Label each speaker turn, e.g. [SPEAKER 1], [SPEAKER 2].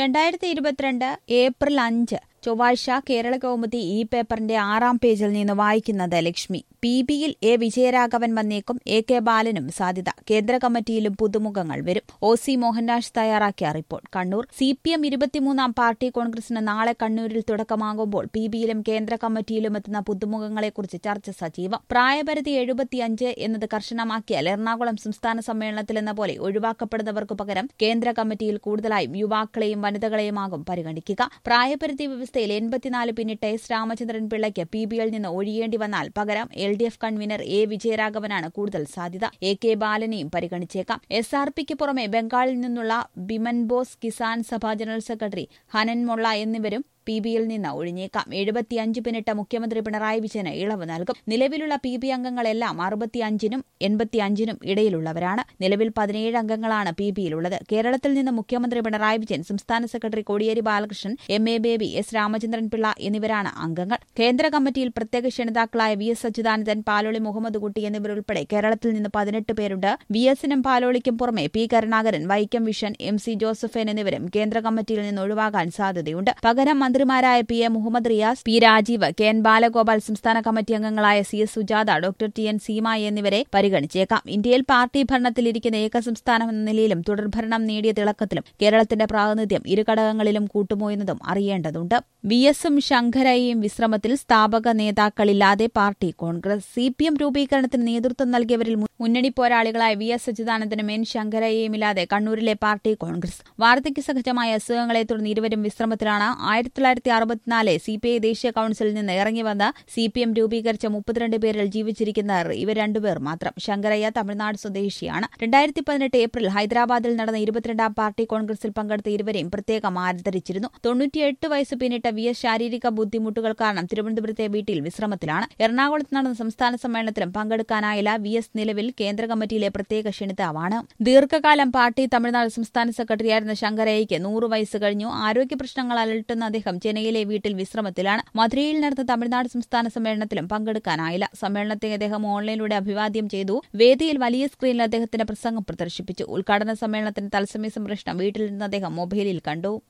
[SPEAKER 1] രണ്ടായിരത്തി ഇരുപത്തിരണ്ട് ഏപ്രിൽ അഞ്ച് ചൊവ്വാഴ്ച കേരള കൗമുദി ഈ പേപ്പറിന്റെ ആറാം പേജിൽ നിന്ന് വായിക്കുന്നത് ലക്ഷ്മി പി ബിയിൽ എ വിജയരാഘവൻ വന്നേക്കും എ കെ ബാലനും സാധ്യത കേന്ദ്ര കമ്മിറ്റിയിലും പുതുമുഖങ്ങൾ വരും ഒ സി മോഹൻദാസ് തയ്യാറാക്കിയ report Kannur C P M ഇരുപത്തിമൂന്നാം പാർട്ടി കോൺഗ്രസിന് നാളെ കണ്ണൂരിൽ തുടക്കമാകുമ്പോൾ പി ബിയിലും കേന്ദ്ര കമ്മിറ്റിയിലും എത്തുന്ന പുതുമുഖങ്ങളെക്കുറിച്ച് ചർച്ച സജീവം പ്രായപരിധി എഴുപത്തിയഞ്ച് എന്നത് കർശനമാക്കിയാൽ എറണാകുളം സംസ്ഥാന സമ്മേളനത്തിലെന്ന പോലെ ഒഴിവാക്കപ്പെടുന്നവർക്കു പകരം കേന്ദ്ര കമ്മിറ്റിയിൽ കൂടുതലായും യുവാക്കളെയും വനിതകളെയുമാകും പരിഗണിക്കുക പ്രായപരിധി വ്യവസ്ഥയിൽ എൺപത്തിനാല് പിന്നിട്ട എസ് രാമചന്ദ്രൻ പിള്ളയ്ക്ക് പി ബിയിൽ നിന്ന് ഒഴിയേണ്ടി വന്നാൽ പകരം L D F convener A വിജയരാഘവനാണ് കൂടുതൽ സാധ്യത എ കെ ബാലനെയും പരിഗണിച്ചേക്കാം എസ് ആർ പിക്ക് പുറമെ ബംഗാളിൽ നിന്നുള്ള ബിമൻ ബോസ് കിസാൻ സഭ ജനറൽ സെക്രട്ടറി ഹനൻ മൊള്ള എന്നിവരും പി ബിയിൽ നിന്ന് ഒഴിഞ്ഞേക്കാം എഴുപത്തിയഞ്ച് പിന്നിട്ട മുഖ്യമന്ത്രി പിണറായി വിജയന് ഇളവ് നൽകും നിലവിലുള്ള പി ബി അംഗങ്ങളെല്ലാം അറുപത്തിയഞ്ചിനും എൺപത്തിയഞ്ചിനും ഇടയിലുള്ളവരാണ് നിലവിൽ പതിനേഴ് അംഗങ്ങളാണ് പി ബിയിലുള്ളത് കേരളത്തിൽ നിന്ന് മുഖ്യമന്ത്രി പിണറായി വിജയൻ സംസ്ഥാന secretary Kodiyeri Balakrishnan M A Baby S Ramachandran Pillai എന്നിവരാണ് അംഗങ്ങൾ കേന്ദ്ര കമ്മിറ്റിയിൽ പ്രത്യേക ക്ഷണിതാക്കളായ വി എസ് അച്യുതാനന്ദൻ പാലോളി മുഹമ്മദ് കുട്ടി എന്നിവരുൾപ്പെടെ കേരളത്തിൽ നിന്ന് പതിനെട്ട് പേരുണ്ട് വി എസിനും പാലോളിക്കും പുറമെ P Karunakaran Vaikom Vishwan M C Josephine എന്നിവരും കേന്ദ്ര കമ്മിറ്റിയിൽ നിന്ന് ഒഴിവാകാൻ സാധ്യതയുണ്ട് പകരം മന്ത്രിമാരായ P A Muhammad Riyas P Rajeev K N Balagopal സംസ്ഥാന കമ്മിറ്റി അംഗങ്ങളായ C S Sujatha doctor T N Seema എന്നിവരെ പരിഗണിച്ചേക്കാം ഇന്ത്യയിൽ പാർട്ടി ഭരണത്തിലിരിക്കുന്ന ഏക സംസ്ഥാനം എന്ന നിലയിലും തുടർഭരണം നേടിയ തിളക്കത്തിലും കേരളത്തിന്റെ പ്രാതിനിധ്യം ഇരു ഘടകങ്ങളിലും കൂട്ടുമോ എന്നതും അറിയേണ്ടതുണ്ട് വി എസും ശങ്കരയും വിശ്രമത്തിൽ സ്ഥാപക നേതാക്കളില്ലാതെ party congress C P M രൂപീകരണത്തിന് നേതൃത്വം നൽകിയവരിൽ മുന്നണി പോരാളികളായ വി എസ് അച്യുതാനന്ദനും എൻ ശങ്കരയും ഇല്ലാതെ കണ്ണൂരിലെ പാർട്ടി കോൺഗ്രസ് വാർദ്ധക്യ സഹജമായ അസുഖങ്ങളെ തുടർന്ന് ഇരുവരും വിശ്രമത്തിലാണ് ആയിരത്തി തൊള്ളായിരത്തി അറുപത്തിനാല് സി പി ഐ ദേശീയ കൌൺസിലിൽ നിന്ന് ഇറങ്ങി വന്ന സി പി എം രൂപീകരിച്ച മുപ്പത്തിരണ്ട് പേരിൽ ജീവിച്ചിരിക്കുന്നവർ ഇവർ രണ്ടുപേർ മാത്രം ശങ്കരയ്യ തമിഴ്നാട് സ്വദേശിയാണ് രണ്ടായിരത്തി പതിനെട്ട് ഏപ്രിൽ ഹൈദരാബാദിൽ നടന്ന ഇരുപത്തിരണ്ടാം പാർട്ടി കോൺഗ്രസിൽ പങ്കെടുത്ത ഇരുവരെയും പ്രത്യേകം ആദരിച്ചിരുന്നു തൊണ്ണൂറ്റിയെട്ട് വയസ്സ് പിന്നിട്ട വി എസ് ശാരീരിക ബുദ്ധിമുട്ടുകൾ കാരണം തിരുവനന്തപുരത്തെ വീട്ടിൽ വിശ്രമത്തിലാണ് എറണാകുളത്ത് നടന്ന സംസ്ഥാന സമ്മേളനത്തിലും പങ്കെടുക്കാനായില്ല വി എസ് നിലവിൽ കേന്ദ്ര കമ്മിറ്റിയിലെ പ്രത്യേക ക്ഷണിതാവാണ് ദീർഘകാലം പാർട്ടി തമിഴ്നാട് സംസ്ഥാന സെക്രട്ടറിയായിരുന്ന ശങ്കരയ്യയ്ക്ക് നൂറ് വയസ്സ് കഴിഞ്ഞു ആരോഗ്യ പ്രശ്നങ്ങൾ അലട്ടുന്ന അദ്ദേഹം ചെന്നൈയിലെ വീട്ടിൽ വിശ്രമത്തിലാണ് മധുരയിൽ നടന്ന തമിഴ്നാട് സംസ്ഥാന സമ്മേളനത്തിലും പങ്കെടുക്കാനായില്ല സമ്മേളനത്തെ അദ്ദേഹം ഓൺലൈനിലൂടെ അഭിവാദ്യം ചെയ്തു വേദിയിൽ വലിയ സ്ക്രീനിൽ അദ്ദേഹത്തിന്റെ പ്രസംഗം പ്രദർശിപ്പിച്ചു ഉദ്ഘാടന സമ്മേളനത്തിന് തത്സമയ സംപ്രേഷണം വീട്ടിൽ നിന്ന് അദ്ദേഹം മൊബൈലിൽ കണ്ടു